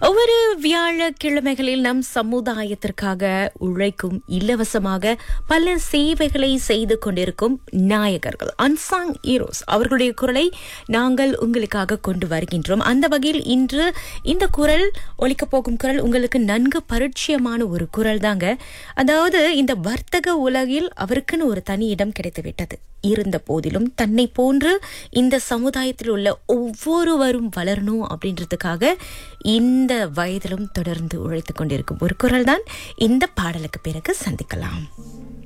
ஒவ்வொரு வியாழக்கிழமைகளில் நம் சமுதாயத்திற்காக உழைக்கும் இலவசமாக பல சேவைகளை செய்து கொண்டிருக்கும் நாயகர்கள் அன்சாங் ஹீரோஸ் அவர்களுடைய குரலை நாங்கள் உங்களுக்காக கொண்டு வருகின்றோம் அந்த வகையில் இன்று இந்த குரல் ஒலிக்கப் போகும் குரல் உங்களுக்கு நன்கு பரிச்சயமான ஒரு குரல் தாங்க அதாவது இந்த வர்த்தக உலகில் அவருக்குன்னு ஒரு தனி இடம் கிடைத்துவிட்டது இருந்த போதிலும் தன்னை போன்று இந்த சமுதாயத்தில் உள்ள ஒவ்வொருவரும் வளரணும் அப்படின்றதுக்காக இந்த வயதிலும் தொடர்ந்து உழைத்துக் கொண்டிருக்கும் ஒரு குரல் தான் இந்த பாடலுக்கு பிறகு சந்திக்கலாம்